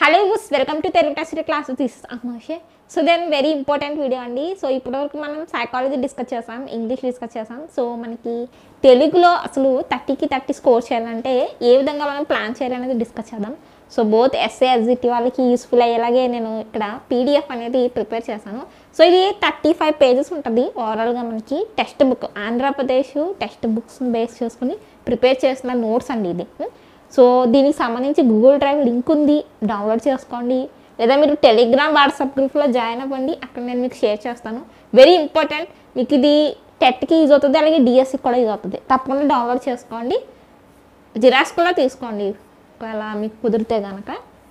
Hello యూస్ welcome to Telugu test class this అహ్మాషే so then very important video అండి so ఇప్పటివరకు మనం సైకాలజీ డిస్కస్ చేసాం ఇంగ్లీష్ డిస్కస్ చేసాం సో మనకి తెలుగులో అసలు థర్టీకి థర్టీ స్కోర్ చేయాలంటే ఏ విధంగా మనం ప్లాన్ చేయాలనేది డిస్కస్ చేద్దాం సో బోత్ ఎస్ఏ ఎస్జిటి వాళ్ళకి యూస్ఫుల్ అయ్యేలాగే నేను ఇక్కడ పీడిఎఫ్ అనేది ప్రిపేర్ చేశాను సో ఇది థర్టీ ఫైవ్ పేజెస్ ఉంటుంది ఓవరాల్గా మనకి text book Andhra Pradesh text books base చేసుకుని ప్రిపేర్ చేసిన నోట్స్ అండి ఇది సో దీనికి సంబంధించి గూగుల్ డ్రైవ్ లింక్ ఉంది డౌన్లోడ్ చేసుకోండి లేదా మీరు టెలిగ్రామ్ వాట్సాప్ గ్రూప్లో జాయిన్ అవ్వండి అక్కడ నేను మీకు షేర్ చేస్తాను వెరీ ఇంపార్టెంట్ మీకు ఇది టెట్కి యూజ్ అవుతుంది అలాగే డిఎస్సికి కూడా యూజ్ అవుతుంది తప్పకుండా డౌన్లోడ్ చేసుకోండి జిరాక్స్ కూడా తీసుకోండి ఒకవేళ మీకు కుదిరితే కనుక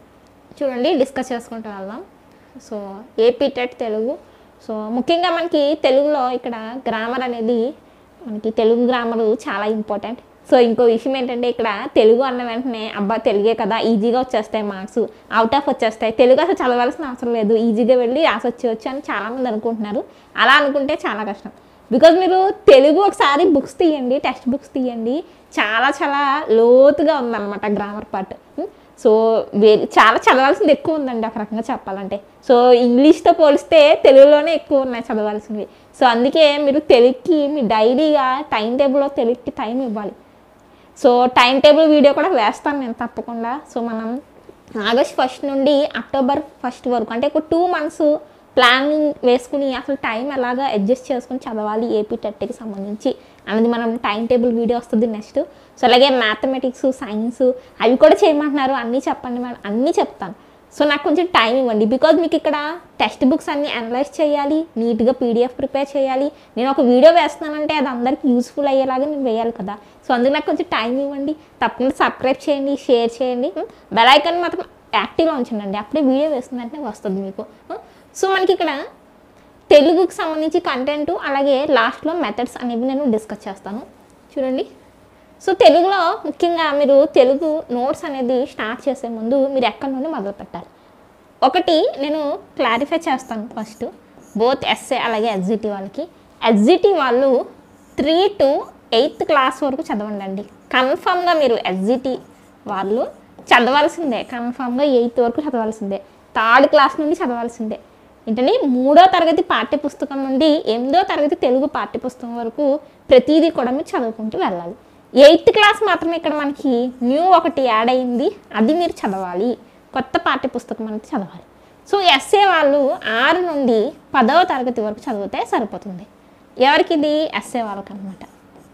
చూడండి డిస్కస్ చేసుకుంటూ వెళ్దాం so AP TET Telugu so ముఖ్యంగా మనకి తెలుగులో ఇక్కడ గ్రామర్ అనేది మనకి తెలుగు గ్రామర్ చాలా ఇంపార్టెంట్ సో ఇంకో విషయం ఏంటంటే ఇక్కడ తెలుగు అన్న వెంటనే అబ్బా తెలుగే కదా ఈజీగా వచ్చేస్తాయి మార్క్స్ అవుట్ ఆఫ్ వచ్చేస్తాయి తెలుగు అసలు చదవాల్సిన అవసరం లేదు ఈజీగా వెళ్ళి రాసి వచ్చేయచ్చు అని చాలామంది అనుకుంటున్నారు అలా అనుకుంటే చాలా కష్టం బికాజ్ మీరు తెలుగు ఒకసారి బుక్స్ తీయండి టెక్స్ట్ బుక్స్ తీయండి చాలా చాలా లోతుగా ఉందన్నమాట గ్రామర్ పార్ట్ సో వే- చాలా చదవాల్సింది ఎక్కువ ఉందండి ఒక రకంగా చెప్పాలంటే సో ఇంగ్లీష్తో పోలిస్తే తెలుగులోనే ఎక్కువ ఉన్నాయి చదవాల్సినవి సో అందుకే మీరు తెలుగుకి మీ డైలీగా టైం టేబుల్లో తెలుగుకి టైం ఇవ్వాలి సో టైం టేబుల్ వీడియో కూడా వేస్తాను నేను తప్పకుండా సో మనం ఆగస్ట్ ఫస్ట్ నుండి అక్టోబర్ ఫస్ట్ వరకు అంటే ఒక టూ మంత్స్ ప్లానింగ్ వేసుకుని అసలు టైం ఎలాగా అడ్జస్ట్ చేసుకుని చదవాలి ఏపీ టెట్కి సంబంధించి అనేది మనం టైం టేబుల్ వీడియో వస్తుంది నెక్స్ట్ సో అలాగే మ్యాథమెటిక్స్ సైన్స్ అవి కూడా చేయమంటున్నారు అన్నీ చెప్పండి మేడం అన్నీ చెప్తాను సో నాకు కొంచెం టైం ఇవ్వండి బికాజ్ మీకు ఇక్కడ టెక్స్ట్ బుక్స్ అన్ని అనలైజ్ చేయాలి నీట్గా పీడిఎఫ్ ప్రిపేర్ చేయాలి నేను ఒక వీడియో వేస్తున్నానంటే అది అందరికీ యూస్ఫుల్ అయ్యేలాగా నేను వేయాలి కదా సో అందుకు నాకు కొంచెం టైం ఇవ్వండి తప్పకుండా సబ్స్క్రైబ్ చేయండి షేర్ చేయండి బెల్ ఐకాన్ మాత్రం యాక్టివ్గా ఉంచండి అప్పుడే వీడియో వేస్తుందంటే వస్తుంది మీకు సో మనకి ఇక్కడ తెలుగుకి సంబంధించి కంటెంట్ అలాగే లాస్ట్లో మెథడ్స్ అనేవి నేను డిస్కస్ చేస్తాను చూడండి సో తెలుగులో ముఖ్యంగా మీరు తెలుగు నోట్స్ అనేది స్టార్ట్ చేసే ముందు మీరు ఎక్కడి నుండి మొదలు పెట్టాలి ఒకటి నేను క్లారిఫై చేస్తాను ఫస్ట్ బోత్ ఎస్ఏ అలాగే ఎస్జిటి వాళ్ళకి ఎస్జిటి వాళ్ళు త్రీ టు ఎయిత్ క్లాస్ వరకు చదవండి అండి కన్ఫామ్గా మీరు ఎస్జిటి వాళ్ళు చదవాల్సిందే కన్ఫామ్గా ఎయిత్ వరకు చదవాల్సిందే థర్డ్ క్లాస్ నుండి చదవాల్సిందే ఏంటంటే మూడో తరగతి పాఠ్యపుస్తకం నుండి ఎనిమిదో తరగతి తెలుగు పాఠ్యపుస్తకం వరకు ప్రతిదీ కూడా మీరు చదువుకుంటూ వెళ్ళాలి ఎయిత్ క్లాస్ మాత్రమే ఇక్కడ మనకి న్యూ ఒకటి యాడ్ అయింది అది మీరు చదవాలి కొత్త పాఠ్యపుస్తకం అనేది చదవాలి సో ఎస్ఏ వాళ్ళు ఆరు నుండి పదవ తరగతి వరకు చదివితే సరిపోతుంది ఎవరికి ఇది ఎస్ఏ వాళ్ళకి అనమాట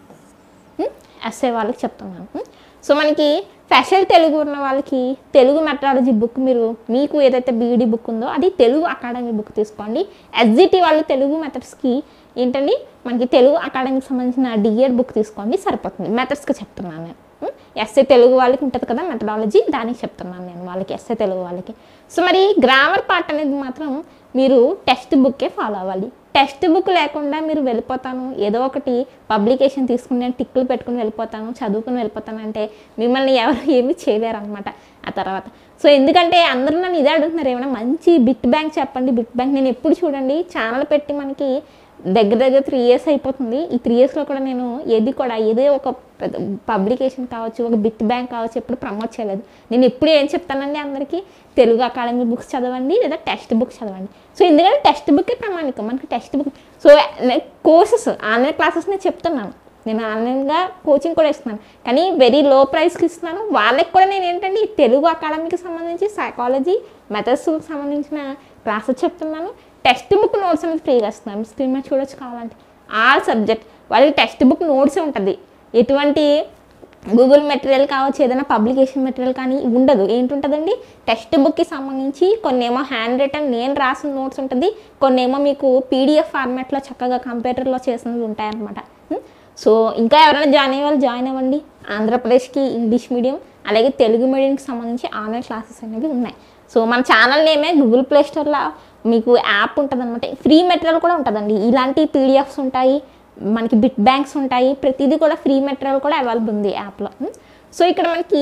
ఎస్ఏ వాళ్ళకి చెప్తున్నాను ఉం? సో మనకి స్పెషల్ తెలుగు ఉన్న వాళ్ళకి తెలుగు మెట్రాలజీ బుక్ మీరు మీకు ఏదైతే బీఈడి బుక్ ఉందో అది తెలుగు అకాడమీ బుక్ తీసుకోండి ఎస్జిటి వాళ్ళు తెలుగు మెథడ్స్కి ఏంటండి మనకి తెలుగు అకాడమీకి సంబంధించిన డిఎడ్ బుక్ తీసుకోండి సరిపోతుంది మెథడ్స్కి చెప్తున్నాను నేను ఉం? ఎస్ఏ తెలుగు వాళ్ళకి ఉంటుంది కదా మెథడాలజీ దానికి చెప్తున్నాను నేను వాళ్ళకి ఎస్ఏ తెలుగు వాళ్ళకి సో మరి గ్రామర్ పార్ట్ అనేది మాత్రం మీరు టెక్స్ట్ బుక్కే ఫాలో అవ్వాలి టెక్స్ట్ బుక్ లేకుండా మీరు వెళ్ళిపోతాను ఏదో ఒకటి పబ్లికేషన్ తీసుకుని నేను టిక్కులు పెట్టుకుని వెళ్ళిపోతాను చదువుకుని వెళ్ళిపోతాను అంటే మిమ్మల్ని ఎవరు ఏమీ చేయలేరు అనమాట ఆ తర్వాత సో ఎందుకంటే అందరూ నన్ను ఇదే అడుగుతున్నారు ఏమైనా మంచి బిట్ బ్యాంక్ చెప్పండి బిట్ బ్యాంక్ నేను ఎప్పుడు చూడండి ఛానల్ పెట్టి మనకి దగ్గర దగ్గర త్రీ ఇయర్స్ అయిపోతుంది ఈ త్రీ ఇయర్స్లో కూడా నేను ఏది కూడా ఏదో ఒక పబ్లికేషన్ కావచ్చు ఒక బిట్ బ్యాంక్ కావచ్చు ఎప్పుడు ప్రమోట్ చేయలేదు నేను ఎప్పుడు ఏం చెప్తానండి అందరికీ తెలుగు అకాడమీ బుక్స్ చదవండి లేదా టెక్స్ట్ బుక్స్ చదవండి సో ఎందుకంటే టెక్స్ట్ బుక్కే ప్రమాణికం మనకి text book so courses online classes నేను చెప్తున్నాను నేను ఆన్లైన్గా కోచింగ్ కూడా ఇస్తున్నాను కానీ వెరీ లో ప్రైస్కి ఇస్తున్నాను వాళ్ళకి కూడా నేను ఏంటంటే ఈ తెలుగు అకాడమీకి సంబంధించి సైకాలజీ మెథడ్స్కి సంబంధించిన క్లాసెస్ చెప్తున్నాను టెక్స్ట్ బుక్ నోట్స్ అనేది ఫ్రీగా ఇస్తున్నాను స్క్రీన్ మీద చూడొచ్చు కావాలంటే ఆల్ సబ్జెక్ట్ వాళ్ళకి టెక్స్ట్ బుక్ నోట్స్ ఉంటుంది ఎటువంటి గూగుల్ మెటీరియల్ కావచ్చు ఏదైనా పబ్లికేషన్ మెటీరియల్ కానీ ఉండదు ఏంటుంటుందండి టెక్స్ట్ బుక్కి సంబంధించి కొన్ని ఏమో హ్యాండ్ రిటర్న్ నేను రాసిన నోట్స్ ఉంటుంది కొన్ని ఏమో మీకు పీడిఎఫ్ ఫార్మాట్లో చక్కగా కంప్యూటర్లో చేసినవి ఉంటాయన్నమాట ఉం? సో ఇంకా ఎవరైనా జాయిన్ అయ్యే వాళ్ళు జాయిన్ అవ్వండి ఆంధ్రప్రదేశ్కి ఇంగ్లీష్ మీడియం అలాగే తెలుగు మీడియంకి సంబంధించి ఆన్లైన్ క్లాసెస్ అనేవి ఉన్నాయి సో మన ఛానల్ నేమే గూగుల్ ప్లే స్టోర్లో మీకు యాప్ ఉంటుంది అనమాట ఫ్రీ మెటీరియల్ కూడా ఉంటుందండి ఇలాంటి పీడిఎఫ్స్ ఉంటాయి మనకి బిట్ బ్యాంక్స్ ఉంటాయి ప్రతిదీ కూడా ఫ్రీ మెటీరియల్ కూడా అవైలబుల్ ఉంది యాప్లో సో ఇక్కడ మనకి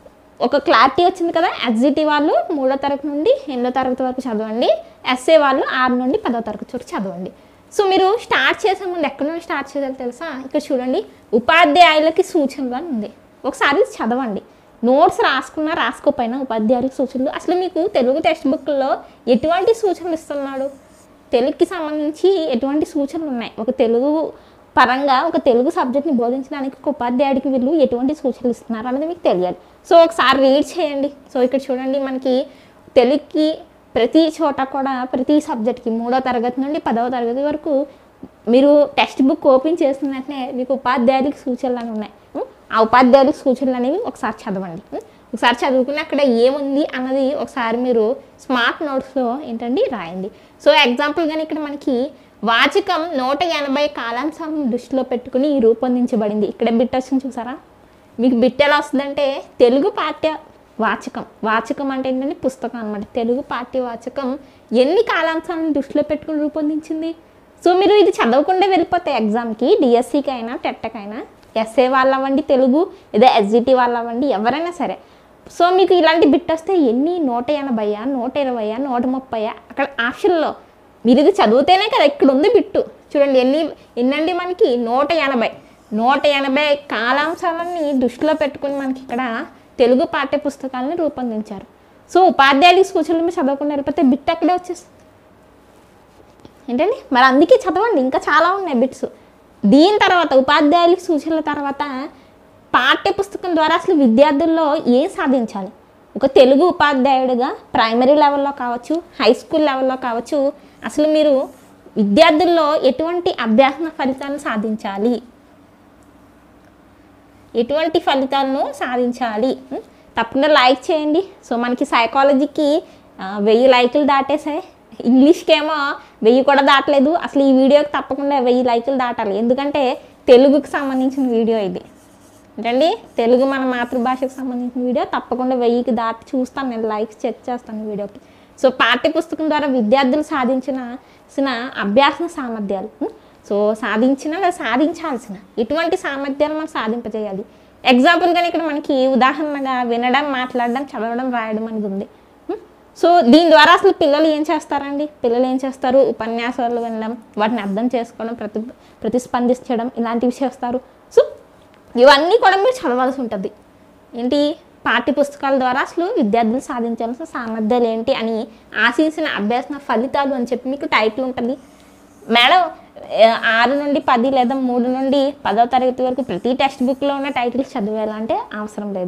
ఒక క్లారిటీ వచ్చింది కదా ఎస్జిటి వాళ్ళు మూడో తరగతి నుండి ఎనిమిదో తరగతి వరకు చదవండి ఎస్ఏ వాళ్ళు ఆరు నుండి పదో తరగతి వరకు చదవండి సో మీరు స్టార్ట్ చేసే ముందు ఎక్కడ నుండి స్టార్ట్ చేయాలో తెలుసా ఇక్కడ చూడండి ఉపాధ్యాయులకి సూచనలు అని ఉంది ఒకసారి ఇది చదవండి నోట్స్ రాసుకున్నా రాసుకోపోయినా ఉపాధ్యాయులకు సూచనలు అసలు మీకు తెలుగు టెక్స్ట్ బుక్లో ఎటువంటి సూచనలు ఇస్తున్నాడు తెలుగుకి సంబంధించి ఎటువంటి సూచనలు ఉన్నాయి ఒక తెలుగు పరంగా ఒక తెలుగు సబ్జెక్ట్ని బోధించడానికి ఒక ఉపాధ్యాయుడికి వీళ్ళు ఎటువంటి సూచనలు ఇస్తున్నారు అనేది మీకు తెలియాలి సో ఒకసారి రీడ్ చేయండి సో ఇక్కడ చూడండి మనకి తెలుగుకి ప్రతి చోట కూడా ప్రతి సబ్జెక్ట్కి మూడో తరగతి నుండి పదవ తరగతి వరకు మీరు టెక్స్ట్ బుక్ ఓపెన్ చేసిన వెంటనే మీకు ఉపాధ్యాయులకు సూచనలు అని ఉన్నాయి ఉం? ఆ ఉపాధ్యాయులకు సూచనలు అనేవి ఒకసారి చదవండి ఉం? ఒకసారి చదువుకుని అక్కడ ఏముంది అన్నది ఒకసారి మీరు స్మార్ట్ నోట్స్లో ఏంటండి రాయండి సో ఎగ్జాంపుల్ కానీ ఇక్కడ మనకి వాచకం నూట ఎనభై కాలాంశాలను దృష్టిలో పెట్టుకుని రూపొందించబడింది ఇక్కడ బిట్ వచ్చింది చూసారా మీకు బిట్ ఎలా వస్తుందంటే తెలుగు పాఠ్య వాచకం వాచకం అంటే ఏంటంటే పుస్తకం అనమాట తెలుగు పాఠ్య వాచకం ఎన్ని కాలాంశాలను దృష్టిలో పెట్టుకుని రూపొందించింది సో మీరు ఇది చదవకుండా వెళ్ళిపోతే ఎగ్జామ్కి డిఎస్సికి అయినా టెట్కి అయినా ఎస్ఏ వాళ్ళు అవ్వండి తెలుగు లేదా ఎస్జిటి వాళ్ళు అవ్వండి ఎవరైనా సరే సో మీకు ఇలాంటి బిట్ వస్తే ఎన్ని నూట ఎనభైయా నూట ఇరవైయా నూట ముప్పైయా అక్కడ ఆప్షన్లో మీరు ఇది చదివితేనే కదా ఇక్కడ ఉంది బిట్టు చూడండి ఎన్ని ఎన్నండి మనకి నూట ఎనభై నూట ఎనభై కాలాంశాలని దృష్టిలో పెట్టుకుని మనకి ఇక్కడ తెలుగు పాఠ్య పుస్తకాలను రూపొందించారు సో ఉపాధ్యాయులకి సూచనలు మీరు చదవకుండా వెళ్ళిపోతే బిట్ అక్కడే వచ్చేస్తుంది ఏంటండి మరి అందుకే చదవండి ఇంకా చాలా ఉన్నాయి బిట్స్ దీని తర్వాత ఉపాధ్యాయులకి సూచనల తర్వాత పాఠ్య పుస్తకం ద్వారా అసలు విద్యార్థుల్లో ఏం సాధించాలి ఒక తెలుగు ఉపాధ్యాయుడిగా ప్రైమరీ లెవెల్లో కావచ్చు హై స్కూల్ లెవెల్లో కావచ్చు అసలు మీరు విద్యార్థుల్లో ఎటువంటి అభ్యాసన ఫలితాలను సాధించాలి ఎటువంటి ఫలితాలను సాధించాలి ఉం? తప్పకుండా లైక్ చేయండి సో మనకి సైకాలజీకి ఆ, వెయ్యి లైకులు దాటేసాయి ఇంగ్లీష్కి ఏమో వెయ్యి కూడా దాటలేదు అసలు ఈ వీడియోకి తప్పకుండా వెయ్యి లైకులు దాటాలి ఎందుకంటే తెలుగుకి సంబంధించిన వీడియో ఇది ఏంటండి తెలుగు మన మాతృభాషకు సంబంధించిన వీడియో తప్పకుండా వెయ్యికి దాటి చూస్తాను నేను లైక్స్ చెక్ చేస్తాను ఈ వీడియోకి సో పాఠ్య పుస్తకం ద్వారా విద్యార్థులు సాధించిన సిన అభ్యాసన సామర్థ్యాలు ఉం? సో సాధించిన లేదా సాధించాల్సిన ఇటువంటి సామర్థ్యాలు మనం సాధింపజేయాలి ఎగ్జాంపుల్ కానీ ఇక్కడ మనకి ఉదాహరణగా వినడం మాట్లాడడం చదవడం రాయడం అనేది ఉంది ఉం? సో దీని ద్వారా అసలు పిల్లలు ఏం చేస్తారండి పిల్లలు ఏం చేస్తారు ఉపన్యాసాలు వినడం వాటిని అర్థం చేసుకోవడం ప్రతి ప్రతిస్పందించడం ఇలాంటివి చేస్తారు సో ఇవన్నీ కూడా మీరు చదవాల్సి ఉంటుంది ఏంటి పాఠ్య పుస్తకాల ద్వారా అసలు విద్యార్థులు సాధించాల్సిన సామర్థ్యాలు ఏంటి అని ఆశించిన అభ్యాసన ఫలితాలు అని చెప్పి మీకు టైటిల్ ఉంటుంది మేడం ఏ, ఆరు నుండి పది లేదా మూడు నుండి పదో తరగతి వరకు ప్రతి టెక్స్ట్ బుక్లో ఉన్న టైటిల్స్ చదివేయాలంటే అవసరం లేదు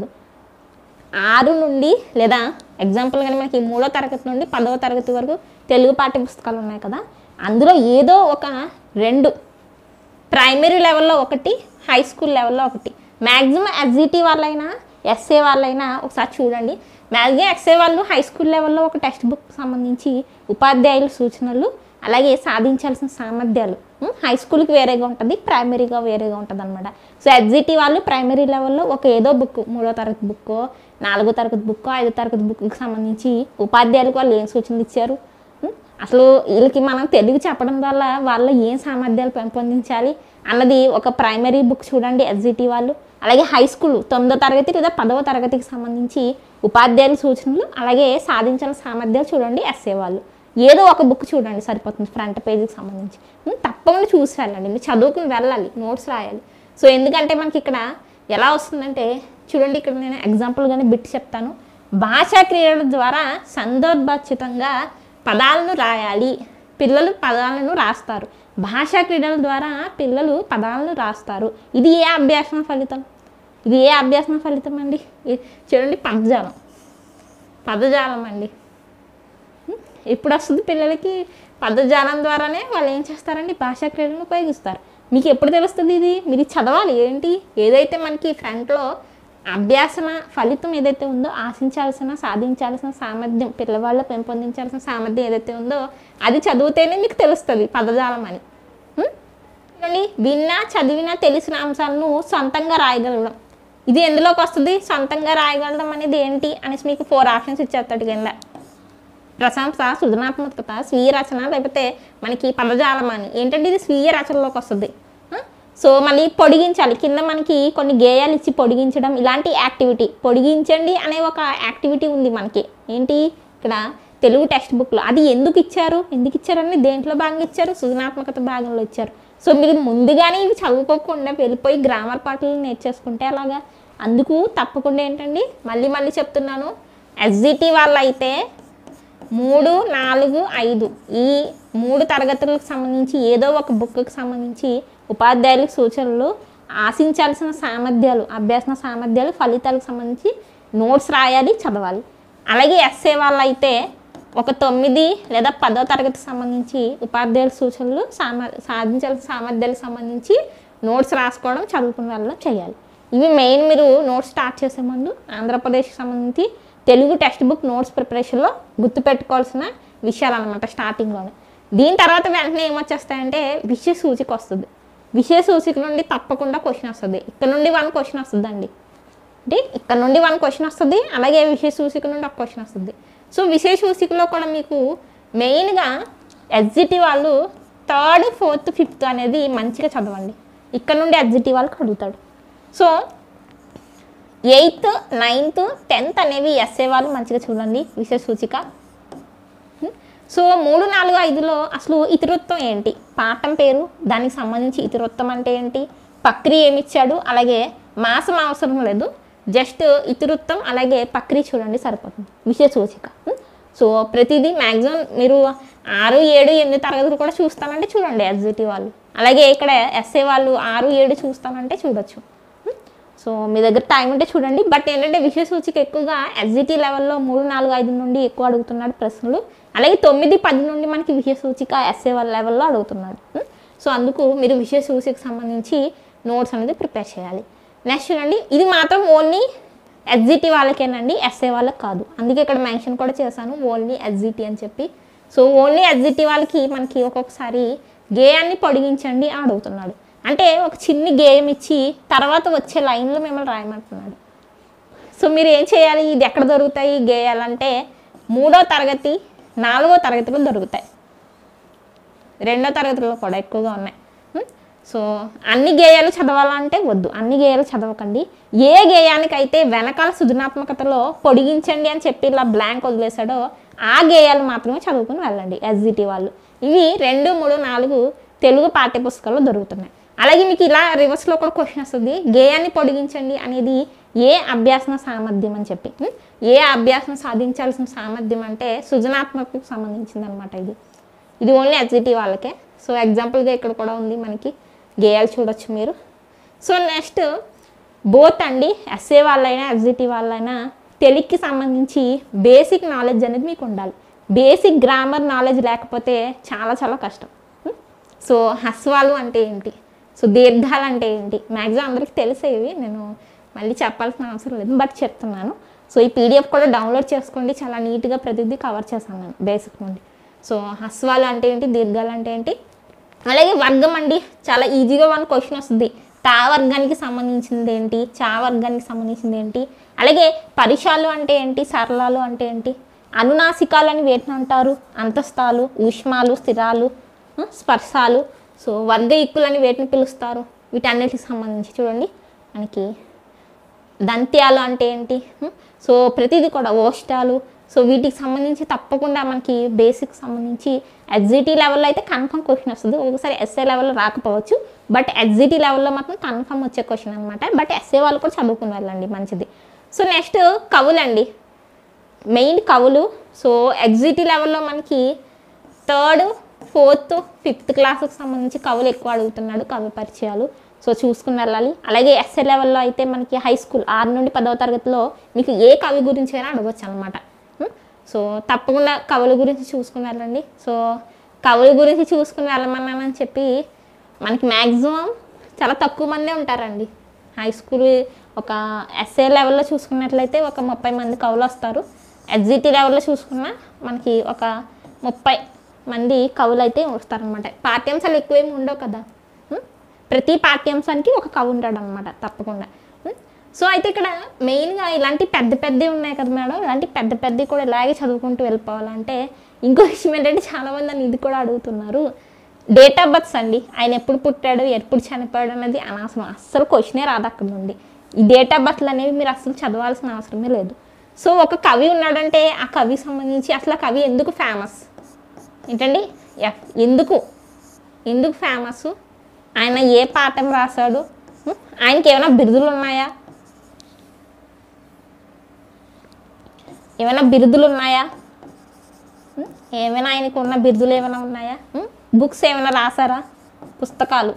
ఆరు నుండి లేదా ఎగ్జాంపుల్ కానీ మనకి మూడో తరగతి నుండి పదవ తరగతి వరకు తెలుగు పాఠ్య పుస్తకాలు ఉన్నాయి కదా అందులో ఏదో ఒక రెండు ప్రైమరీ లెవెల్లో ఒకటి హై స్కూల్ లెవెల్లో ఒకటి మ్యాక్సిమం ఎస్జిటి వాళ్ళైనా ఎస్ఏ వాళ్ళైనా ఒకసారి చూడండి మ్యాక్సిమం ఎస్ఏ వాళ్ళు హై స్కూల్ లెవెల్లో ఒక టెక్స్ట్ బుక్ సంబంధించి ఉపాధ్యాయుల సూచనలు అలాగే సాధించాల్సిన సామర్థ్యాలు ఉం, హై స్కూల్కి వేరేగా ఉంటుంది ప్రైమరీగా వేరేగా ఉంటుంది అనమాట సో ఎస్జిటి వాళ్ళు ప్రైమరీ లెవెల్లో ఒక ఏదో బుక్ మూడో తరగతి బుక్ నాలుగో తరగతి బుక్ ఐదో తరగతి బుక్కి సంబంధించి ఉపాధ్యాయులకు వాళ్ళు ఏం సూచనలు ఇచ్చారు ఉం? అసలు వీళ్ళకి మనం తెలుగు చెప్పడం వల్ల వాళ్ళ ఏం సామర్థ్యాలు పెంపొందించాలి అన్నది ఒక ప్రైమరీ బుక్ చూడండి ఎస్జిటి వాళ్ళు అలాగే హై స్కూల్ తొమ్మిదో తరగతి లేదా పదవ తరగతికి సంబంధించి ఉపాధ్యాయుల సూచనలు అలాగే సాధించిన సామర్థ్యాలు చూడండి ఎస్ఏ వాళ్ళు ఏదో ఒక బుక్ చూడండి సరిపోతుంది ఫ్రంట్ పేజీకి సంబంధించి ఉం, తప్పకుండా చూసి వెళ్ళండి మీరు చదువుకుని వెళ్ళాలి నోట్స్ రాయాలి సో ఎందుకంటే మనకి ఇక్కడ ఎలా వస్తుందంటే చూడండి ఇక్కడ నేను ఎగ్జాంపుల్గానే బిట్ చెప్తాను భాషా క్రియల ద్వారా సందర్భోచితంగా పదాలను రాయాలి పిల్లలు పదాలను రాస్తారు భాషా క్రీడల ద్వారా పిల్లలు పదాలను రాస్తారు ఇది ఏ అభ్యాసం ఫలితం ఇది ఏ అభ్యాసం ఫలితం అండి ఇది చూడండి పదజాలం పదజాలం అండి ఉం? ఎప్పుడు వస్తుంది పిల్లలకి పదజాలం ద్వారానే వాళ్ళు ఏం చేస్తారండి భాషా క్రీడలను ఉపయోగిస్తారు మీకు ఎప్పుడు తెలుస్తుంది ఇది మీరు చదవాలి ఏంటి ఏదైతే మనకి ఫ్రంట్లో అభ్యాసన ఫలితం ఏదైతే ఉందో ఆశించాల్సిన సాధించాల్సిన సామర్థ్యం పిల్లవాళ్ళు పెంపొందించాల్సిన సామర్థ్యం ఏదైతే ఉందో అది చదివితేనే మీకు తెలుస్తుంది పదజాలం అని ఉం? చూడండి విన్నా చదివినా తెలిసిన అంశాలను సొంతంగా రాయగలగడం ఇది ఎందులోకి వస్తుంది సొంతంగా రాయగలడం అనేది ఏంటి అనేసి మీకు ఫోర్ ఆప్షన్స్ ఇచ్చేస్తాడు కింద ప్రశంస సృజనాత్మకత స్వీయ రచన లేకపోతే మనకి పదజాలం అని ఏంటంటే ఇది స్వీయ రచనలోకి వస్తుంది ఆ? సో మళ్ళీ పొడిగించాలి కింద మనకి కొన్ని గేయాలు ఇచ్చి పొడిగించడం ఇలాంటి యాక్టివిటీ పొడిగించండి అనే ఒక యాక్టివిటీ ఉంది మనకి ఏంటి ఇక్కడ తెలుగు టెక్స్ట్ బుక్లో అది ఎందుకు ఇచ్చారు ఎందుకు ఇచ్చారని దేంట్లో భాగంగా ఇచ్చారు సృజనాత్మకత భాగంలో ఇచ్చారు సో మీరు ముందుగానే ఇవి చదువుకోకుండా వెళ్ళిపోయి గ్రామర్ పాటలు నేర్చేసుకుంటే అలాగా అందుకు తప్పకుండా ఏంటండి మళ్ళీ మళ్ళీ చెప్తున్నాను ఎస్జిటి వాళ్ళు అయితే మూడు నాలుగు ఐదు ఈ మూడు తరగతులకు సంబంధించి ఏదో ఒక బుక్కి సంబంధించి ఉపాధ్యాయులకు సూచనలు ఆశించాల్సిన సామర్థ్యాలు అభ్యాసన సామర్థ్యాలు ఫలితాలకు సంబంధించి నోట్స్ రాయాలి చదవాలి అలాగే ఎస్ఏ వాళ్ళు అయితే ఒక తొమ్మిది లేదా పదో తరగతికి సంబంధించి ఉపాధ్యాయుల సూచనలు సామ సాధించాల్సిన సామర్థ్యాలకు సంబంధించి నోట్స్ రాసుకోవడం చదువుకునే వాళ్ళం చేయాలి ఇవి మెయిన్ మీరు నోట్స్ స్టార్ట్ చేసే ముందు ఆంధ్రప్రదేశ్కి సంబంధించి తెలుగు టెక్స్ట్ బుక్ నోట్స్ ప్రిపరేషన్లో గుర్తుపెట్టుకోవాల్సిన విషయాలు అనమాట స్టార్టింగ్లోనే దీని తర్వాత వెంటనే ఏమొచ్చేస్తాయంటే విషయ సూచిక వస్తుంది విషయ సూచిక నుండి తప్పకుండా క్వశ్చన్ వస్తుంది ఇక్కడ నుండి వన్ క్వశ్చన్ వస్తుందండి అంటే ఇక్కడ నుండి వన్ క్వశ్చన్ వస్తుంది అలాగే విషయ సూచిక నుండి ఒక క్వశ్చన్ వస్తుంది సో విషయ సూచికలో కూడా మీకు మెయిన్గా ఎగ్జిటి వాళ్ళు థర్డ్ ఫోర్త్ ఫిఫ్త్ అనేది మంచిగా చదవండి ఇక్కడ నుండి ఎగ్జిటి వాళ్ళకి అడుగుతాడు సో ఎయిత్ నైన్త్ టెన్త్ అనేవి ఎస్ఏ వాళ్ళు మంచిగా చూడండి విషయ సూచిక సో మూడు నాలుగు ఐదులో అసలు ఇతివృత్తం ఏంటి పాఠం పేరు దానికి సంబంధించి ఇతివృత్తం అంటే ఏంటి పక్రి ఏమి ఇచ్చాడు అలాగే మాసం అవసరం లేదు జస్ట్ ఇతివృత్తం అలాగే పక్రి చూడండి సరిపోతుంది విషయ సూచిక ఉం? సో ప్రతిదీ మ్యాక్సిమం మీరు ఆరు ఏడు ఎనిమిది తరగతులు కూడా చూస్తానంటే చూడండి ఎస్జిటి వాళ్ళు అలాగే ఇక్కడ ఎస్ఏ వాళ్ళు ఆరు ఏడు చూస్తానంటే చూడొచ్చు సో మీ దగ్గర టైం ఉంటే చూడండి బట్ ఏంటంటే విషయ సూచిక ఎక్కువగా ఎస్జిటి లెవెల్లో మూడు నాలుగు ఐదు నుండి ఎక్కువ అడుగుతున్నాడు ప్రశ్నలు అలాగే తొమ్మిది పది నుండి మనకి విషయ సూచిక ఎస్ఏ వాళ్ళ లెవెల్లో అడుగుతున్నాడు ఉం? సో అందుకు మీరు విషయ సూచికకు సంబంధించి నోట్స్ అనేది ప్రిపేర్ చేయాలి నెక్స్ట్ చూడండి ఇది మాత్రం ఓన్లీ ఎస్జిటి వాళ్ళకేనండి ఎస్ఏ వాళ్ళకి కాదు అందుకే ఇక్కడ మెన్షన్ కూడా చేశాను ఓన్లీ ఎస్జిటి అని చెప్పి సో ఓన్లీ ఎస్జిటి వాళ్ళకి మనకి ఒక్కొక్కసారి గేయాన్ని పొడిగించండి అని అడుగుతున్నాడు అంటే ఒక చిన్ని గేయం ఇచ్చి తర్వాత వచ్చే లైన్లో మిమ్మల్ని రాయమంటున్నాడు సో మీరు ఏం చేయాలి ఇది ఎక్కడ దొరుకుతాయి గేయాలంటే మూడో తరగతి నాలుగో తరగతిలో దొరుకుతాయి రెండో తరగతిలో కూడా ఎక్కువగా ఉన్నాయి ఉం? సో అన్ని గేయాలు చదవాలంటే వద్దు అన్ని గేయాలు చదవకండి ఏ గేయానికైతే వెనకాల సృజనాత్మకతలో పొడిగించండి అని చెప్పి ఇలా బ్లాంక్ వదిలేశాడో ఆ గేయాలు మాత్రమే చదువుకుని వెళ్ళండి ఎస్జిటి వాళ్ళు ఇవి రెండు మూడు నాలుగు తెలుగు పాఠ్యపుస్తకాల్లో దొరుకుతున్నాయి అలాగే మీకు ఇలా రివర్స్లో కూడా క్వశ్చన్ వస్తుంది గేయాన్ని పొడిగించండి అనేది ఏ అభ్యాసన సామర్థ్యం అని చెప్పి ఉం? ఏ అభ్యాసం సాధించాల్సిన సామర్థ్యం అంటే సృజనాత్మకకు సంబంధించింది అనమాట ఇది ఇది ఓన్లీ ఎస్జిటి వాళ్ళకే సో ఎగ్జాంపుల్గా ఇక్కడ కూడా ఉంది మనకి గేయాలు చూడొచ్చు మీరు సో నెక్స్ట్ బోత్ అండి ఎస్ఏ వాళ్ళైనా ఎస్జిటి వాళ్ళైనా తెలుగుకి సంబంధించి బేసిక్ నాలెడ్జ్ అనేది మీకు ఉండాలి బేసిక్ గ్రామర్ నాలెడ్జ్ లేకపోతే చాలా చాలా కష్టం ఉం? సో హస్వాలు అంటే ఏంటి సో దీర్ఘాలు అంటే ఏంటి మ్యాక్సిమం అందరికీ తెలిసేవి నేను మళ్ళీ చెప్పాల్సిన అవసరం లేదు బట్ చెప్తున్నాను సో ఈ పీడిఎఫ్ కూడా డౌన్లోడ్ చేసుకోండి చాలా నీట్గా ప్రతిదీ కవర్ చేశాను నేను బేసిక్ నుండి సో హస్వాలు అంటే ఏంటి దీర్ఘాలు అంటే ఏంటి అలాగే వర్గం అండి చాలా ఈజీగా వన్ క్వశ్చన్ వస్తుంది తా వర్గానికి సంబంధించింది ఏంటి చా వర్గానికి సంబంధించింది ఏంటి అలాగే పరిషాలు అంటే ఏంటి సరళాలు అంటే ఏంటి అనునాసికాలు అని వేటిని అంటారు అంతస్తాలు ఊష్మాలు స్థిరాలు ఆ, స్పర్శాలు సో వర్గ ఇక్కులని వేటిని పిలుస్తారు వీటన్నిటికి సంబంధించి చూడండి మనకి దంత్యాలు అంటే ఏంటి హ్మ్? సో ప్రతిదీ కూడా ఓష్టాలు సో వీటికి సంబంధించి తప్పకుండా మనకి బేసిక్ సంబంధించి ఎగ్జిటీ లెవెల్లో అయితే కన్ఫర్మ్ క్వశ్చన్ వస్తుంది ఒకసారి ఎస్ఏ లెవెల్లో రాకపోవచ్చు బట్ ఎగ్జిటీ లెవెల్లో మాత్రం కన్ఫర్మ్ వచ్చే క్వశ్చన్ అనమాట బట్ ఎస్ఏ వాళ్ళు కూడా చదువుకుని వెళ్ళండి మంచిది సో నెక్స్ట్ కవులండి మెయిన్ కవులు సో ఎగ్జిటీ లెవెల్లో మనకి థర్డ్ ఫోర్త్ ఫిఫ్త్ క్లాస్కి సంబంధించి కవులు ఎక్కువ అడుగుతున్నాడు కవి పరిచయాలు సో చూసుకుని వెళ్ళాలి అలాగే ఎస్ఏ లెవెల్లో అయితే మనకి హై స్కూల్ ఆరు నుండి పదవ తరగతిలో మీకు ఏ కవి గురించి అయినా అడగవచ్చు అనమాట సో తప్పకుండా కవుల గురించి చూసుకుని వెళ్ళండి సో కవుల గురించి చూసుకుని వెళ్ళమన్నానని చెప్పి మనకి మ్యాక్సిమం చాలా తక్కువ మందే ఉంటారండి హై స్కూల్ ఒక ఎస్ఏ లెవెల్లో చూసుకున్నట్లయితే ఒక ముప్పై మంది కవులు వస్తారు ఎగ్జిటీ లెవెల్లో చూసుకున్నా మనకి ఒక ముప్పై మంది కవులు అయితే వస్తారనమాట పాఠ్యాంశాలు ఎక్కువేమి ఉండవు కదా ఉం? ప్రతి పాఠ్యాంశానికి ఒక కవి ఉంటాడు అనమాట తప్పకుండా ఉం? సో అయితే ఇక్కడ మెయిన్గా ఇలాంటి పెద్ద పెద్దవి ఉన్నాయి కదా మేడం ఇలాంటి పెద్ద పెద్దవి కూడా ఇలాగే చదువుకుంటూ వెళ్ళిపోవాలంటే ఇంకో విషయం ఏంటంటే చాలామంది నన్ను ఇది కూడా అడుగుతున్నారు డేట్ ఆఫ్ బర్త్స్ అండి ఆయన ఎప్పుడు పుట్టాడు ఎప్పుడు చనిపోయాడు అనేది అనవసరం అస్సలు క్వశ్చనే రాదు అక్కడ నుండి ఈ డేట్ ఆఫ్ బర్త్లు అనేవి మీరు అసలు చదవాల్సిన అవసరమే లేదు సో ఒక కవి ఉన్నాడంటే ఆ కవి సంబంధించి అసలు ఆ కవి ఎందుకు ఫేమస్ ఏంటండి ఎఫ్ ఎందుకు ఎందుకు ఫేమస్ ఆయన ఏ పాఠం రాశాడు ఉం? ఆయనకి ఏమైనా బిరుదులు ఉన్నాయా ఏమైనా బిరుదులు ఉన్నాయా ఉం? ఏమైనా ఆయనకు ఉన్న బిరుదులు ఏమైనా ఉన్నాయా బుక్స్ ఏమైనా రాసారా పుస్తకాలు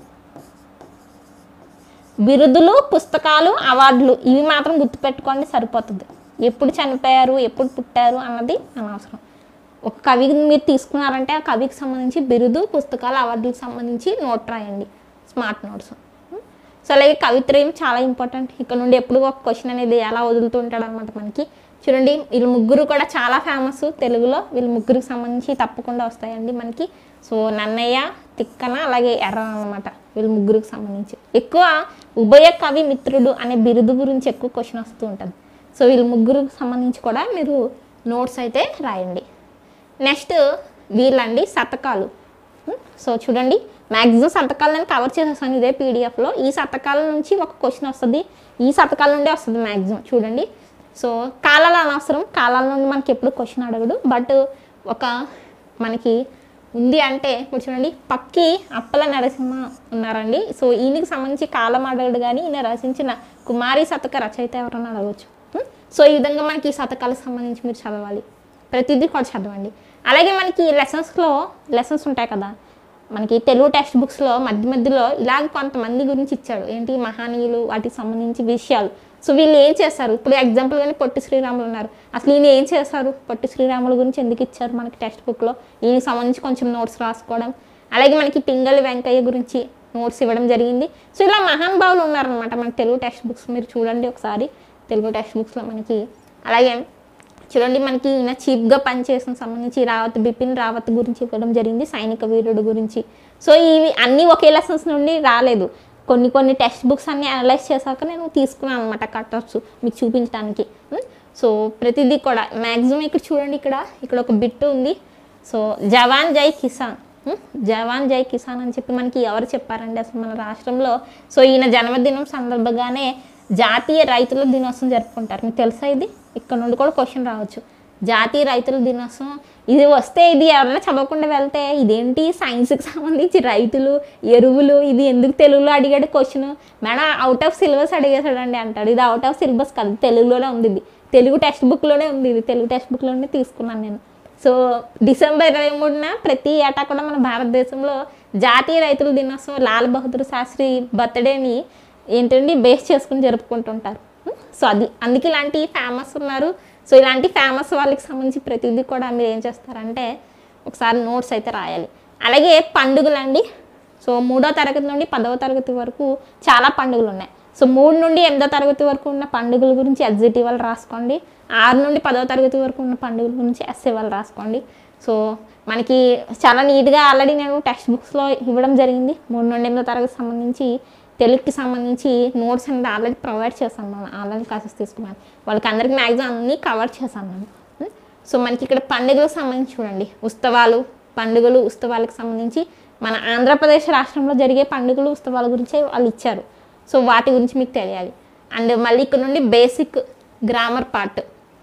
బిరుదులు పుస్తకాలు అవార్డులు ఇవి మాత్రం గుర్తుపెట్టుకోండి సరిపోతుంది ఎప్పుడు చనిపోయారు ఎప్పుడు పుట్టారు అన్నది అనవసరం ఒక కవిని మీరు తీసుకున్నారంటే ఆ కవికి సంబంధించి బిరుదు పుస్తకాలు అవార్డులకు సంబంధించి నోట్ రాయండి స్మార్ట్ నోట్స్ సో అలాగే కవిత్రయం చాలా ఇంపార్టెంట్ ఇక్కడ నుండి ఎప్పుడు ఒక క్వశ్చన్ అనేది ఎలా వదులుతూ ఉంటాడు అనమాట మనకి చూడండి వీళ్ళు ముగ్గురు కూడా చాలా ఫేమస్ తెలుగులో వీళ్ళ ముగ్గురికి సంబంధించి తప్పకుండా వస్తాయండి మనకి సో నన్నయ్య తిక్కన అలాగే ఎర్ర అనమాట వీళ్ళ ముగ్గురికి సంబంధించి ఎక్కువ ఉభయ కవి మిత్రుడు అనే బిరుదు గురించి ఎక్కువ క్వశ్చన్ వస్తూ ఉంటుంది సో వీళ్ళ ముగ్గురికి సంబంధించి కూడా మీరు నోట్స్ అయితే రాయండి నెక్స్ట్ వీళ్ళండి శతకాలు ఉం? సో చూడండి మ్యాక్సిమం శతకాలు నేను కవర్ చేసేసాను ఇదే పీడిఎఫ్లో ఈ శతకాల నుంచి ఒక క్వశ్చన్ వస్తుంది ఈ శతకాల నుండే వస్తుంది మ్యాక్సిమం చూడండి సో కాలాలు అనవసరం కాలాల నుండి మనకి ఎప్పుడు క్వశ్చన్ అడగడు బట్ ఒక మనకి ఉంది అంటే ఇప్పుడు చూడండి పక్కి అప్పల నరసింహ ఉన్నారండి సో ఈయనకి సంబంధించి కాలం అడగడు కానీ ఈయన రచించిన కుమారి శతక రచయిత ఎవరన్నా అడగవచ్చు ఉం? సో ఈ విధంగా మనకి ఈ శతకాలకు సంబంధించి మీరు చదవాలి ప్రతిదీ కూడా చదవండి అలాగే మనకి లెసన్స్లో లెసన్స్ ఉంటాయి కదా మనకి తెలుగు టెక్స్ట్ బుక్స్లో మధ్య మధ్యలో ఇలాగ కొంతమంది గురించి ఇచ్చాడు ఏంటి మహనీయులు వాటికి సంబంధించి విషయాలు సో వీళ్ళు ఏం చేస్తారు ఇప్పుడు ఎగ్జాంపుల్ కానీ పొట్టి శ్రీరాములు ఉన్నారు అసలు ఈయన ఏం చేస్తారు పొట్టి శ్రీరాముల గురించి ఎందుకు ఇచ్చారు మనకి టెక్స్ట్ బుక్లో ఈయనకి సంబంధించి కొంచెం నోట్స్ రాసుకోవడం అలాగే మనకి పింగళి వెంకయ్య గురించి నోట్స్ ఇవ్వడం జరిగింది సో ఇలా మహానుభావులు ఉన్నారనమాట మన తెలుగు టెక్స్ట్ బుక్స్ మీరు చూడండి ఒకసారి తెలుగు టెక్స్ట్ బుక్స్లో మనకి అలాగే చూడండి మనకి ఈయన చీఫ్గా పనిచేసిన సంబంధించి రావత్ బిపిన్ రావత్ గురించి ఇవ్వడం జరిగింది సైనిక వీరుడు గురించి సో ఇవి అన్నీ ఒకే లెసన్స్ నుండి రాలేదు కొన్ని కొన్ని టెక్స్ట్ బుక్స్ అన్ని అనలైజ్ చేశాక నేను తీసుకున్నాను అనమాట కట్టర్స్ మీకు చూపించడానికి ఉం? సో ప్రతిదీ కూడా మ్యాక్సిమం ఇక్కడ చూడండి ఇక్కడ ఇక్కడ ఒక బిట్ ఉంది సో జవాన్ జై కిసాన్ ఉం? జవాన్ జై కిసాన్ అని చెప్పి మనకి ఎవరు చెప్పారండి అసలు మన రాష్ట్రంలో సో ఈయన జన్మదినం సందర్భంగానే జాతీయ రైతుల దినోత్సవం జరుపుకుంటారు మీకు తెలుసా ఇది ఇక్కడ నుండి కూడా క్వశ్చన్ రావచ్చు జాతీయ రైతుల దినోత్సవం ఇది వస్తే ఇది ఎవరైనా చదవకుండా వెళ్తే ఇదేంటి సైన్స్కి సంబంధించి రైతులు ఎరువులు ఇది ఎందుకు తెలుగులో అడిగాడు question madam out of syllabus అడిగేసాడండి అంటాడు ఇది అవుట్ ఆఫ్ సిలబస్ కాదు తెలుగులోనే ఉంది ఇది తెలుగు టెక్స్ట్ బుక్లోనే ఉంది ఇది తెలుగు టెక్స్ట్ బుక్లోనే తీసుకున్నాను నేను సో డిసెంబర్ ఇరవై మూడున ప్రతి ఏటా కూడా మన భారతదేశంలో జాతీయ రైతుల దినోత్సవం లాల్ బహదూర్ శాస్త్రి బర్త్డేని ఏంటండి బేస్ చేసుకుని జరుపుకుంటుంటారు సో అది అందుకే ఇలాంటి ఫేమస్ ఉన్నారు సో ఇలాంటి ఫేమస్ వాళ్ళకి సంబంధించి ప్రతిదీ కూడా మీరు ఏం చేస్తారంటే ఒకసారి నోట్స్ అయితే రాయాలి అలాగే పండుగలండి సో మూడో తరగతి నుండి పదవ తరగతి వరకు చాలా పండుగలు ఉన్నాయి సో మూడు నుండి ఎనిమిదో తరగతి వరకు ఉన్న పండుగల గురించి ఎగ్జిట్ వాళ్ళు రాసుకోండి ఆరు నుండి పదవ తరగతి వరకు ఉన్న పండుగల గురించి ఎస్ఏ వాళ్ళు రాసుకోండి సో మనకి చాలా నీట్గా ఆల్రెడీ నేను టెక్స్ట్ బుక్స్లో ఇవ్వడం జరిగింది మూడు నుండి ఎనిమిదో తరగతి సంబంధించి తెలుగుకి సంబంధించి నోట్స్ అనేది ఆల్రెడీ ప్రొవైడ్ చేశాను మనం ఆన్లైన్ క్లాసెస్ తీసుకున్నాను వాళ్ళకి అందరికి మ్యాక్సిమం అన్నీ కవర్ చేశాను నేను ఉం? సో మనకి ఇక్కడ పండుగలకు సంబంధించి చూడండి ఉత్సవాలు పండుగలు ఉత్సవాలకు సంబంధించి మన ఆంధ్రప్రదేశ్ రాష్ట్రంలో జరిగే పండుగలు ఉత్సవాల గురించి వాళ్ళు ఇచ్చారు సో వాటి గురించి మీకు తెలియాలి అండ్ మళ్ళీ ఇక్కడ నుండి బేసిక్ గ్రామర్ పార్ట్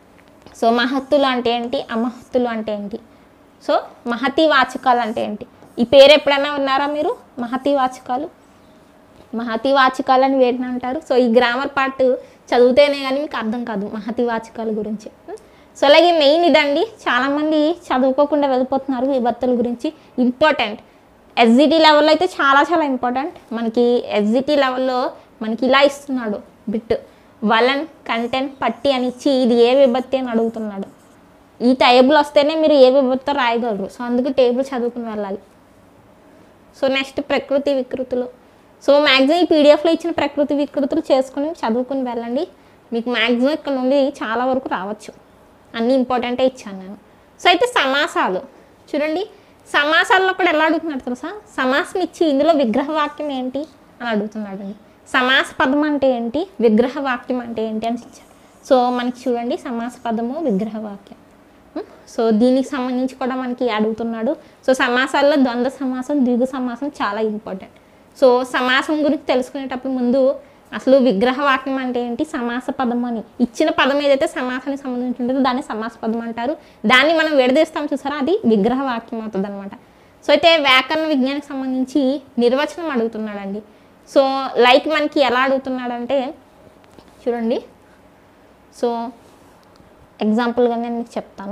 సో మహత్తులు అంటే ఏంటి అమహత్తులు అంటే ఏంటి సో మహతి వాచకాలు అంటే ఏంటి ఈ పేరు ఎప్పుడైనా ఉన్నారా మీరు మహతి వాచకాలు మహతి వాచకాలు అని వేటిని అంటారు సో ఈ గ్రామర్ పార్ట్ చదివితేనే కానీ మీకు అర్థం కాదు మహతి వాచకాల గురించి సో అలాగే మెయిన్ ఇదండి చాలామంది చదువుకోకుండా వెళ్ళిపోతున్నారు విభక్తుల గురించి ఇంపార్టెంట్ ఎస్జిటి లెవెల్లో అయితే చాలా చాలా ఇంపార్టెంట్ మనకి ఎస్జిటి లెవెల్లో మనకి ఇలా ఇస్తున్నాడు బిట్ వలన్ కంటెంట్ పట్టి అని ఇచ్చి ఇది ఏ విభక్తి అని అడుగుతున్నాడు ఈ టేబుల్ వస్తేనే మీరు ఏ విభక్తితో రాయగలరు సో అందుకు టేబుల్ చదువుకుని వెళ్ళాలి సో నెక్స్ట్ ప్రకృతి వికృతులు సో మ్యాక్సిమం ఈ పీడిఎఫ్లో ఇచ్చిన ప్రకృతి వికృతులు చేసుకుని చదువుకుని వెళ్ళండి మీకు మ్యాక్సిమం ఇక్కడ నుండి చాలా వరకు రావచ్చు అన్నీ ఇంపార్టెంటే ఇచ్చాను నేను సో అయితే సమాసాలు చూడండి సమాసాల్లో కూడా ఎలా అడుగుతున్నాడు తెలుసా సమాసం ఇచ్చి ఇందులో విగ్రహవాక్యం ఏంటి అని అడుగుతున్నాడు అండి సమాస పదం అంటే ఏంటి విగ్రహవాక్యం అంటే ఏంటి అని ఇచ్చాడు సో మనకి చూడండి సమాస పదము విగ్రహవాక్యం ఉం? సో దీనికి సంబంధించి కూడా మనకి అడుగుతున్నాడు సో సమాసాల్లో ద్వంద్వ సమాసం ద్విగు సమాసం చాలా ఇంపార్టెంట్ సో సమాసం గురించి తెలుసుకునేటప్పుడు ముందు అసలు విగ్రహవాక్యం అంటే ఏంటి సమాస పదం అని ఇచ్చిన పదం ఏదైతే సమాసానికి సంబంధించి ఉంటుందో దాన్ని సమాస పదం అంటారు దాన్ని మనం విడదీస్తాం చూసారా అది విగ్రహవాక్యం అవుతుంది అనమాట సో అయితే వ్యాకరణ విజ్ఞానికి సంబంధించి నిర్వచనం అడుగుతున్నాడండి సో లైక్ మనకి ఎలా అడుగుతున్నాడంటే చూడండి సో ఎగ్జాంపుల్గా నేను మీకు చెప్తాను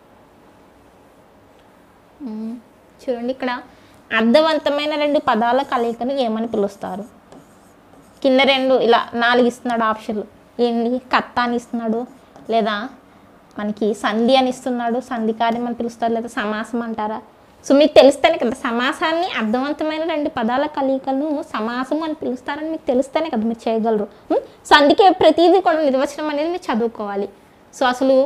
మ్మ్. చూడండి ఇక్కడ అర్థవంతమైన రెండు పదాల కలయికను ఏమని పిలుస్తారు కింద రెండు ఇలా నాలుగు ఇస్తున్నాడు ఆప్షన్లు ఏంటి కత్త అని ఇస్తున్నాడు లేదా మనకి సంధి అని ఇస్తున్నాడు సంధి కార్యం అని పిలుస్తారు లేదా సమాసం అంటారా సో మీకు తెలుస్తేనే కదా సమాసాన్ని అర్థవంతమైన రెండు పదాల కలయికలను సమాసం అని పిలుస్తారని మీకు తెలుస్తేనే కదా మీరు చేయగలరు ఉం? సో అందుకే ప్రతిదీ కూడా నిర్వచనం అనేది మీరు చదువుకోవాలి సో అసలు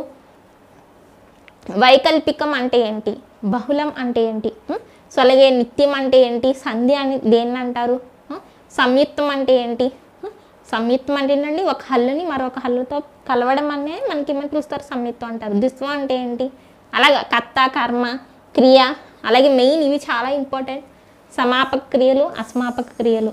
వైకల్పికం అంటే ఏంటి బహుళం అంటే ఏంటి ఉం? సో అలాగే నిత్యం అంటే ఏంటి సంధి అని దేన్ని అంటారు ఉం? సంయుక్తం అంటే ఏంటి ఉం? సంయుక్తం అంటే ఏంటండి ఒక హల్లుని మరొక హల్లుతో కలవడం అనే మనకి ఏమని పిలుస్తారు సంయుక్తం అంటారు దిస్వం అంటే ఏంటి అలాగా కర్త కర్మ క్రియ అలాగే మెయిన్ ఇవి చాలా ఇంపార్టెంట్ సమాపక క్రియలు అసమాపక క్రియలు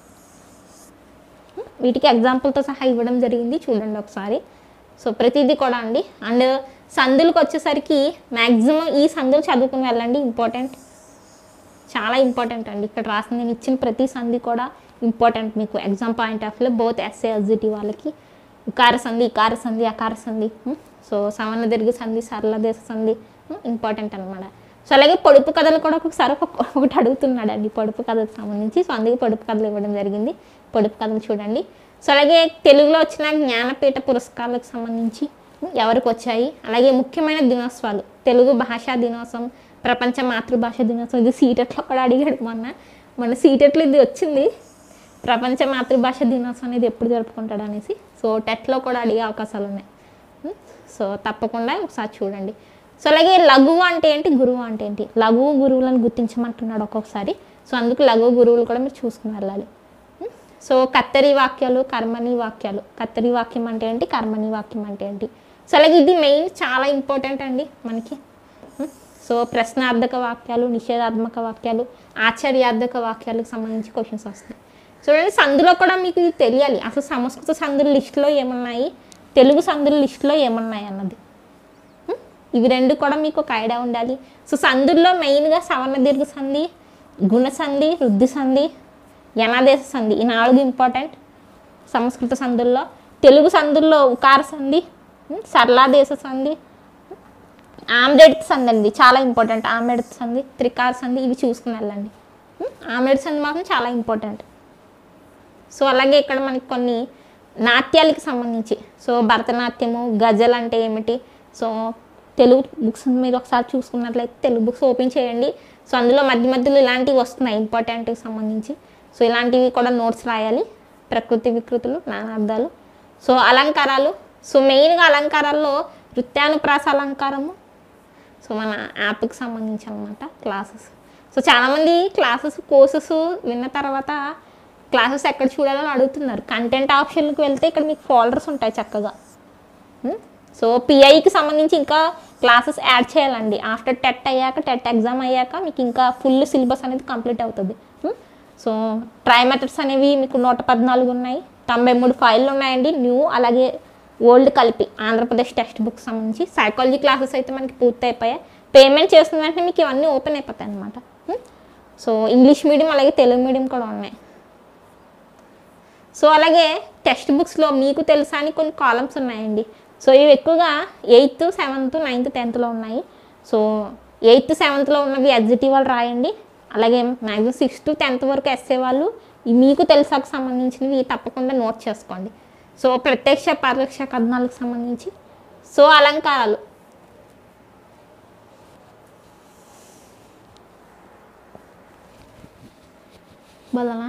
వీటికి ఎగ్జాంపుల్తో సహా ఇవ్వడం జరిగింది చూడండి ఒకసారి సో ప్రతిదీ కూడా అండి అండ్ సందులకు వచ్చేసరికి మ్యాక్సిమం ఈ సందులు చదువుకుని వెళ్ళండి ఇంపార్టెంట్ చాలా ఇంపార్టెంట్ అండి ఇక్కడ రాసిన నేను ఇచ్చిన ప్రతి సంధి కూడా ఇంపార్టెంట్ మీకు ఎగ్జామ్ పాయింట్ ఆఫ్ వ్యూలో బోత్ ఎస్ఏ ఎస్జిటి వాళ్ళకి ఉకార సంధి ఇకార సంధి అకార సంధి ఉం? సో సవర్ణ దీర్ఘ సంధి సరళ దేశ సంధి ఇంపార్టెంట్ అనమాట సో అలాగే పొడుపు కథలు కూడా ఒకసారి ఒక ఒకటి అడుగుతున్నాడు అండి పొడుపు కథకు సంబంధించి సో అందుకే పొడుపు కథలు ఇవ్వడం జరిగింది పొడుపు కథలు చూడండి సో అలాగే తెలుగులో వచ్చిన జ్ఞానపీఠ పురస్కారాలకు సంబంధించి ఎవరికి వచ్చాయి అలాగే ముఖ్యమైన దినోత్సవాలు తెలుగు భాషా దినోత్సవం ప్రపంచ మాతృభాష దినోత్సవం ఇది సీటెట్లో కూడా అడిగాడు మొన్న మన సీటెట్లో ఇది వచ్చింది ప్రపంచ మాతృభాష దినోత్సవం అనేది ఎప్పుడు జరుపుకుంటాడు అనేసి సో టెట్లో కూడా అడిగే అవకాశాలు ఉన్నాయి ఉం? సో తప్పకుండా ఒకసారి చూడండి సో అలాగే లఘువు అంటే ఏంటి గురువు అంటే ఏంటి లఘువు గురువులను గుర్తించమంటున్నాడు ఒక్కొక్కసారి సో అందుకు లఘువు గురువులు కూడా మీరు చూసుకుని వెళ్ళాలి ఉం? సో కత్తరి వాక్యాలు కర్మని వాక్యాలు కత్తరి వాక్యం అంటే ఏంటి కర్మని వాక్యం అంటే ఏంటి సో అలాగే ఇది మెయిన్ చాలా ఇంపార్టెంట్ అండి మనకి ఉం? సో ప్రశ్నార్థక వాక్యాలు నిషేధాత్మక వాక్యాలు ఆశ్చర్యార్థక వాక్యాలకు సంబంధించి క్వశ్చన్స్ వస్తాయి చూడండి సందులో కూడా మీకు ఇది తెలియాలి అసలు సంస్కృత సందుల లిస్టులో ఏమున్నాయి తెలుగు సందుల లిస్టులో ఏమున్నాయి అన్నది ఉం? ఇవి రెండు కూడా మీకు ఒక ఐడియా ఉండాలి సో సందుల్లో మెయిన్గా సవర్ణ దీర్ఘ సంధి గుణ సంధి వృద్ధి సంధి యనాదేశ సంధి ఈ నాలుగు ఇంపార్టెంట్ సంస్కృత సందుల్లో తెలుగు సందుల్లో ఉకార సంధి ఉం? సరళాదేశ సంధి ఆమ్లెట్ సంధి అండి చాలా ఇంపార్టెంట్ ఆమ్లెట్ సంధి త్రికార సంధి ఇవి చూసుకుని వెళ్ళండి ఉం? ఆమ్లెట్ సంధి మాత్రం చాలా ఇంపార్టెంట్ సో అలాగే ఇక్కడ మనకి కొన్ని నాట్యాలకు సంబంధించి సో భరతనాట్యము గజల్ అంటే ఏమిటి సో తెలుగు బుక్స్ మీరు ఒకసారి చూసుకున్నట్లయితే తెలుగు బుక్స్ ఓపెన్ చేయండి సో అందులో మధ్య మధ్యలో ఇలాంటివి వస్తున్నాయి ఇంపార్టెంట్కి సంబంధించి సో ఇలాంటివి కూడా నోట్స్ రాయాలి ప్రకృతి వికృతులు నానార్థాలు సో అలంకారాలు సో మెయిన్గా అలంకారాల్లో నృత్యానుప్రాస అలంకారము సో మన యాప్కి సంబంధించి అనమాట క్లాసెస్ సో చాలామంది క్లాసెస్ కోర్సెస్ విన్న తర్వాత క్లాసెస్ ఎక్కడ చూడాలని అడుగుతున్నారు కంటెంట్ ఆప్షన్కి వెళ్తే ఇక్కడ మీకు ఫోల్డర్స్ ఉంటాయి చక్కగా ఉం? సో పిఐకి సంబంధించి ఇంకా క్లాసెస్ యాడ్ చేయాలండి ఆఫ్టర్ టెట్ అయ్యాక టెట్ ఎగ్జామ్ అయ్యాక మీకు ఇంకా ఫుల్ సిలబస్ అనేది కంప్లీట్ అవుతుంది ఉం? సో ట్రై మెథడ్స్ అనేవి మీకు నూట పద్నాలుగు ఉన్నాయి తొంభై మూడు ఫైళ్ళు ఉన్నాయండి న్యూ అలాగే ఓల్డ్ కలిపి ఆంధ్రప్రదేశ్ టెక్స్ట్ బుక్ సంబంధించి సైకాలజీ క్లాసెస్ అయితే మనకి పూర్తి అయిపోయాయి పేమెంట్ చేసిన వెంటనే మీకు ఇవన్నీ ఓపెన్ అయిపోతాయి అనమాట సో ఇంగ్లీష్ మీడియం అలాగే తెలుగు మీడియం కూడా ఉన్నాయి సో అలాగే టెక్స్ట్ బుక్స్లో మీకు తెలుసా అని కొన్ని కాలమ్స్ ఉన్నాయండి సో ఇవి ఎక్కువగా ఎయిత్ సెవెంత్ నైన్త్ టెన్త్లో ఉన్నాయి సో ఎయిత్ సెవెంత్లో ఉన్నవి ఎగ్జిటీ వాళ్ళు రాయండి అలాగే మ్యాక్సిమం సిక్స్త్ టెన్త్ వరకు ఎస్ఏ వాళ్ళు ఈ మీకు తెలుసాకు సంబంధించినవి తప్పకుండా నోట్ చేసుకోండి సో ప్రత్యక్ష పరోక్ష కథనాలకు సంబంధించి సో అలంకారాలు బలనా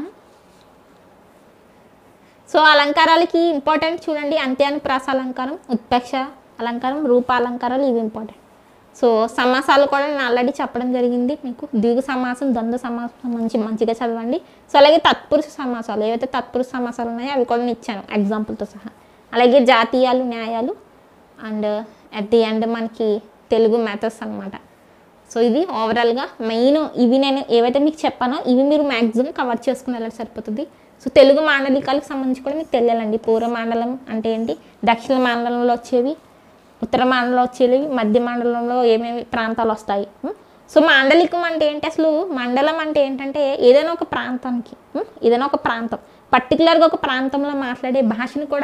సో అలంకారాలకి ఇంపార్టెంట్ చూడండి అంత్యానుప్రాస అలంకారం ఉత్పక్ష అలంకారం రూప అలంకారాలు ఇవి ఇంపార్టెంట్ సో సమాసాలు కూడా నేను ఆల్రెడీ చెప్పడం జరిగింది మీకు ద్విగు సమాసం ద్వంద్వ సమాసం మంచి మంచిగా చదవండి సో అలాగే తత్పురుష సమాసాలు ఏవైతే తత్పురుష సమాసాలు ఉన్నాయో అవి కూడా నేను ఇచ్చాను ఎగ్జాంపుల్తో సహా అలాగే జాతీయాలు న్యాయాలు అండ్ అట్ ది ఎండ్ మనకి తెలుగు మెథడ్స్ అన్నమాట సో ఇది ఓవరాల్గా మెయిన్ ఇవి నేను ఏవైతే మీకు చెప్పానో ఇవి మీరు మ్యాక్సిమం కవర్ చేసుకుని వెళ్ళాలి సరిపోతుంది సో తెలుగు మాండలికాలకు సంబంధించి కూడా మీకు తెలియాలండి పూర్వ మండలం అంటే ఏంటి దక్షిణ మండలంలో వచ్చేవి ఉత్తర మండలంలో వచ్చేవి మధ్య మండలంలో ఏమేమి ప్రాంతాలు వస్తాయి ఉం? సో మాండలికం అంటే ఏంటి అసలు మండలం అంటే ఏంటంటే ఏదైనా ఒక ప్రాంతానికి ఉం? ఏదైనా ఒక ప్రాంతం పర్టికులర్గా ఒక ప్రాంతంలో మాట్లాడే భాషను కూడా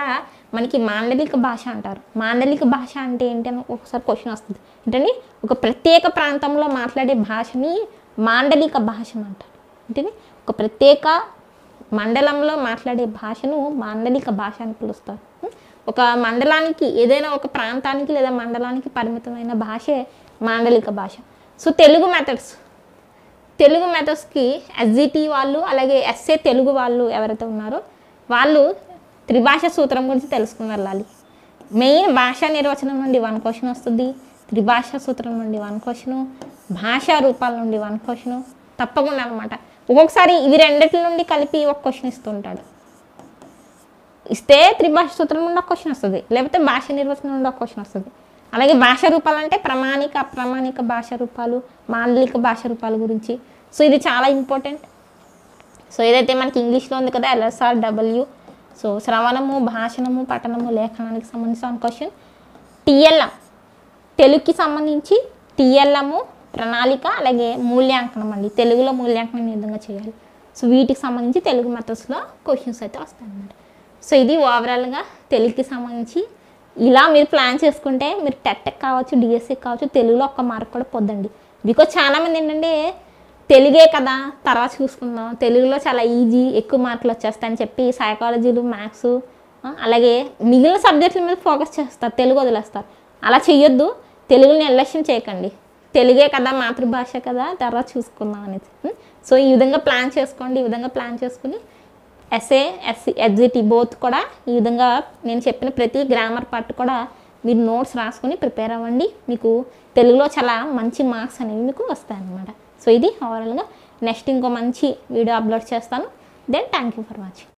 మనకి మాండలిక భాష అంటారు మాండలిక భాష అంటే ఏంటి అని ఒకసారి క్వశ్చన్ వస్తుంది ఏంటండి ఒక ప్రత్యేక ప్రాంతంలో మాట్లాడే భాషని మాండలిక భాష అంటారు ఏంటండి ఒక ప్రత్యేక మండలంలో మాట్లాడే భాషను మాండలిక భాష అని పిలుస్తారు ఉం? ఒక మండలానికి ఏదైనా ఒక ప్రాంతానికి లేదా మండలానికి పరిమితమైన భాషే మాండలిక భాష సో తెలుగు మెథడ్స్ తెలుగు మెథడ్స్కి ఎస్జిటి వాళ్ళు అలాగే ఎస్ఏ తెలుగు వాళ్ళు ఎవరైతే ఉన్నారో వాళ్ళు త్రిభాష సూత్రం గురించి తెలుసుకుని వెళ్ళాలి మెయిన్ భాషా నిర్వచనం నుండి వన్ క్వశ్చన్ వస్తుంది త్రిభాష సూత్రం నుండి వన్ క్వశ్చను భాషా రూపాల నుండి వన్ క్వశ్చను తప్పకుండా అనమాట ఒక్కొక్కసారి ఇవి రెండిటి నుండి కలిపి ఒక క్వశ్చన్ ఇస్తుంటాడు ఇస్తే త్రిభాష సూత్రం నుండి ఒక క్వశ్చన్ వస్తుంది లేకపోతే భాష నిర్వచనం నుండి ఒక క్వశ్చన్ వస్తుంది అలాగే భాష రూపాలు అంటే ప్రమాణిక అప్రమాణిక భాష రూపాలు మాండలిక భాష రూపాల గురించి సో ఇది చాలా ఇంపార్టెంట్ సో ఏదైతే మనకి ఇంగ్లీష్లో ఉంది కదా ఎల్ఎస్ఆర్ డబ్ల్యూ సో శ్రవణము భాషణము పఠనము లేఖనానికి సంబంధించిన క్వశ్చన్ టిఎల్ఎం తెలుగుకి సంబంధించి టిఎల్ఎము ప్రణాళిక అలాగే మూల్యాంకనం అండి తెలుగులో మూల్యాంకనం ఏ విధంగా చేయాలి సో వీటికి సంబంధించి తెలుగు మెథడ్స్లో క్వశ్చన్స్ అయితే వస్తాయి అన్నమాట సో ఇది ఓవరాల్గా తెలుగుకి సంబంధించి ఇలా మీరు ప్లాన్ చేసుకుంటే మీరు టెట్కి కావచ్చు డిఎస్సి కావచ్చు తెలుగులో ఒక్క మార్క్ కూడా పొద్దండి బికాజ్ చాలామంది ఏంటంటే తెలుగే కదా తర్వాత చూసుకుందాం తెలుగులో చాలా ఈజీ ఎక్కువ మార్కులు వచ్చేస్తాయని చెప్పి సైకాలజీలు మ్యాథ్స్ అలాగే మిగిలిన సబ్జెక్టుల మీద ఫోకస్ చేస్తారు తెలుగు వదిలేస్తారు అలా చెయ్యొద్దు తెలుగుని నిర్లక్ష్యం చేయకండి తెలుగే కదా మాతృభాష కదా తర్వాత చూసుకుందాం అనేది ఉం? సో ఈ విధంగా ప్లాన్ చేసుకోండి ఈ విధంగా ప్లాన్ చేసుకుని ఎస్ఏ ఎస్సి ఎగ్జిటి బోత్ కూడా ఈ విధంగా నేను చెప్పిన ప్రతి గ్రామర్ పార్ట్ కూడా మీరు నోట్స్ రాసుకొని ప్రిపేర్ అవ్వండి మీకు తెలుగులో చాలా మంచి మార్క్స్ అనేవి మీకు వస్తాయన్నమాట సో ఇది ఓవరాల్గా నెక్స్ట్ ఇంకో మంచి వీడియో అప్లోడ్ చేస్తాను then thank you for watching